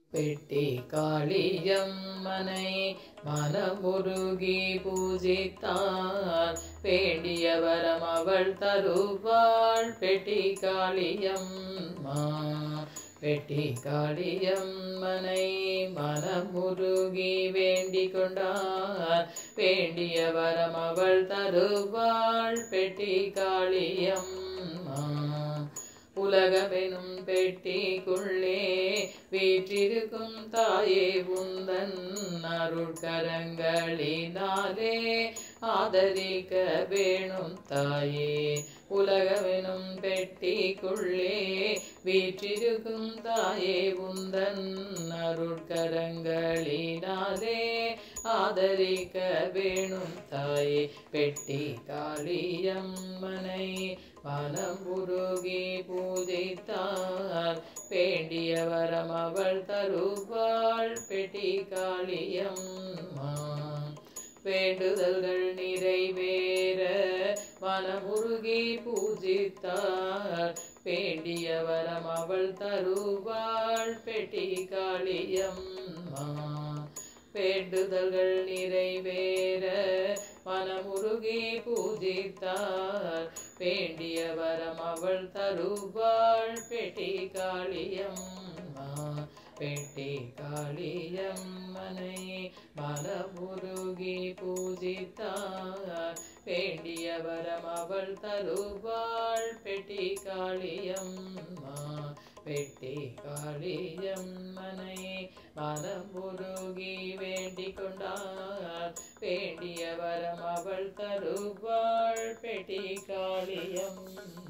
பெட்டி காளியம்மனை மனமுருகி பூஜித்தார் வேண்டிய வரம் அவள் தருவாள் பெட்டி காளியம்மா பெட்டி காளியம்மனை மனமுருகி வேண்டிக் கொண்டார் வேண்டிய வரம் அவள் தருவாள் பெட்டி காளியம்மா உலகமெனும் பெட்டிக்குள்ளே வீற்றிருக்கும் தாயே உந்தன் அருட்கரங்களினாலே ஆதரிக்க வேணும் தாயே உலகமெனும் பெட்டிக்குள்ளே வீற்றிருக்கும் தாயே உந்தன் அருட்கரங்களினாலே ஆதரிக்க வேணும் தாயே பெட்டி காளியம்மனை மனம் உருகி பூஜித்தார் வேண்டிய வரம் அவள் தருவாள் பெட்டி காளியம்மா வேண்டுதல்கள் நிறைவேற மனமுருகி பூஜித்தார் வேண்டிய வரம் அவள் தருவாள் பெட்டி காளியம்மா வேண்டுதல்கள் நிறைவேற மனமுருகி பூஜித்தார் வேண்டிய வரம் அவள் தருவாள் பெட்டி காளியம்மா பெட்டி காளியம்மனை மனமுருகி பூஜித்தார் வேண்டிய வரம் அவள் தருவாள் பெட்டி காளியம்மா பெட்டி காளியம்மனை மனமுருகி வேண்டிக் கொண்டார் வேண்டிய வரம் அவள் தருவாள் பெட்டி காளியம்மா